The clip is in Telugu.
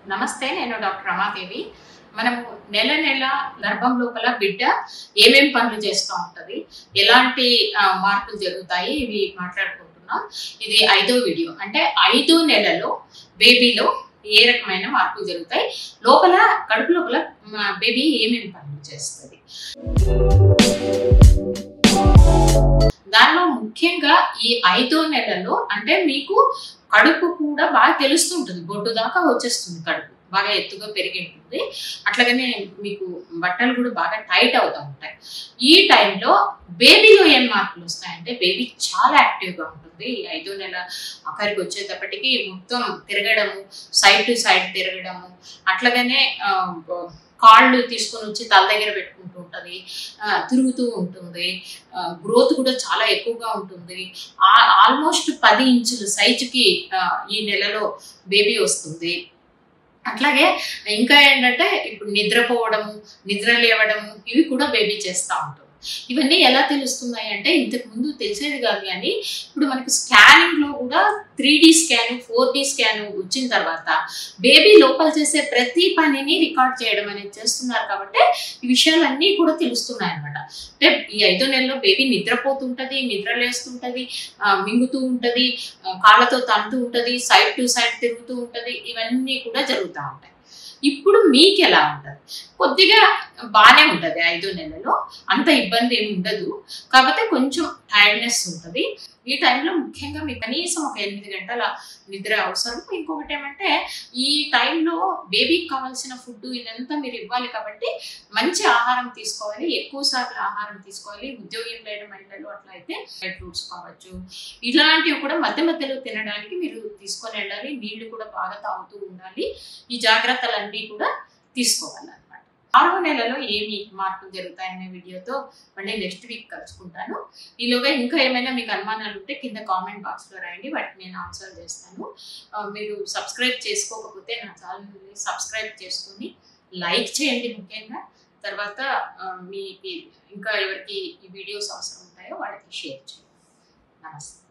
నమస్తే నేను డాక్టర్ రమాదేవి మనము నెల నెల గర్భం లోపల బిడ్డ ఏమేం పనులు చేస్తూ ఉంటది ఎలాంటి ఆ, మార్పులు జరుగుతాయి ఇవి మాట్లాడుకుంటున్నాం ఇది ఐదో వీడియో అంటే ఐదో నెలలో బేబీలో ఏ రకమైన మార్పులు జరుగుతాయి లోపల కడుపు లోపల బేబీ ఏమేమి పనులు చేస్తుంది దానిలో ముఖ్యంగా ఈ ఐదో నెలలో అంటే మీకు కడుపు కూడా బాగా తెలుస్తుంటుంది బొడ్డు దాకా వచ్చేస్తుంది కడుపు బాగా ఎత్తుగా పెరిగి ఉంటుంది అట్లాగనే మీకు బట్టలు కూడా బాగా టైట్ అవుతూ ఉంటాయి ఈ టైంలో బేబీలో ఏం మార్పులు వస్తాయంటే బేబీ చాలా యాక్టివ్గా ఉంటుంది ఈ ఐదో నెల ఆఖరికి వచ్చేటప్పటికి మొత్తం తిరగడము సైడ్ టు సైడ్ తిరగడము అట్లాగనే ఆ, కాళ్ళు తీసుకొని వచ్చి తల దగ్గర పెట్టుకుంటూ ఉంటుంది ఆ, తిరుగుతూ ఉంటుంది గ్రోత్ కూడా చాలా ఎక్కువగా ఉంటుంది ఆల్మోస్ట్ పది ఇంచుల సైజుకి ఆ, ఈ నెలలో బేబీ వస్తుంది అట్లాగే ఇంకా ఏంటంటే ఇప్పుడు నిద్రపోవడము నిద్ర లేవడము ఇవి కూడా బేబీ చేస్తూ ఉంటుంది ఇవన్నీ ఎలా తెలుస్తున్నాయి అంటే ఇంతకు ముందు తెలిసేది కాదు కానీ ఇప్పుడు మనకి స్కానింగ్ లో కూడా three D scan four D scan వచ్చిన తర్వాత బేబీ లోపల చేసే ప్రతి పనిని రికార్డ్ చేయడం అనేది చేస్తున్నారు కాబట్టి ఈ విషయాలన్నీ కూడా తెలుస్తున్నాయి అనమాట అంటే ఈ ఐదో నెలలో బేబీ నిద్రపోతుంటది నిద్ర లేస్తుంటది ఆ, మింగుతూ ఉంటది ఆ, కాళ్ళతో తంతూ ఉంటది సైడ్ టు సైడ్ తిరుగుతూ ఉంటది ఇవన్నీ కూడా జరుగుతూ ఉంటాయి ఇప్పుడు మీకు ఎలా ఉంటది కొద్దిగా బాగానే ఉంటది ఐదో నెలలో అంత ఇబ్బంది ఏమి ఉండదు కాకపోతే కొంచెం టైర్డ్నెస్ ఉంటుంది ఈ టైంలో ముఖ్యంగా మీకు కనీసం ఒక ఎనిమిది గంటల నిద్ర అవసరం ఇంకొకటి ఏమంటే ఈ టైంలో బేబీకి కావాల్సిన ఫుడ్ ఇదంతా మీరు ఇవ్వాలి కాబట్టి మంచి ఆహారం తీసుకోవాలి ఎక్కువ సార్లు ఆహారం తీసుకోవాలి ఉద్యోగం లేని మహిళలు అట్లా అయితే డ్రై ఫ్రూట్స్ కావచ్చు ఇలాంటివి కూడా మధ్య మధ్యలో తినడానికి మీరు తీసుకొని వెళ్ళాలి నీళ్లు కూడా బాగా తాగుతూ ఉండాలి ఈ జాగ్రత్తలన్నీ కూడా తీసుకోవాలి అనమాట ఆరో నెలలో ఏమి మార్పులు జరుగుతాయనే వీడియోతో మళ్ళీ నెక్స్ట్ వీక్ కలుసుకుంటాను ఈలోగా ఇంకా ఏమైనా మీకు అనుమానాలు ఉంటే కింద కామెంట్ బాక్స్లో రాయండి వాటికి నేను ఆన్సర్ చేస్తాను ఆ, మీరు సబ్స్క్రైబ్ చేసుకోకపోతే నా ఛానల్ని సబ్స్క్రైబ్ చేసుకొని లైక్ చేయండి ముఖ్యంగా తర్వాత ఆ, మీకు ఇంకా ఎవరికి ఈ వీడియోస్ అవసరం ఉంటాయో వాళ్ళకి షేర్ చేయండి నమస్తే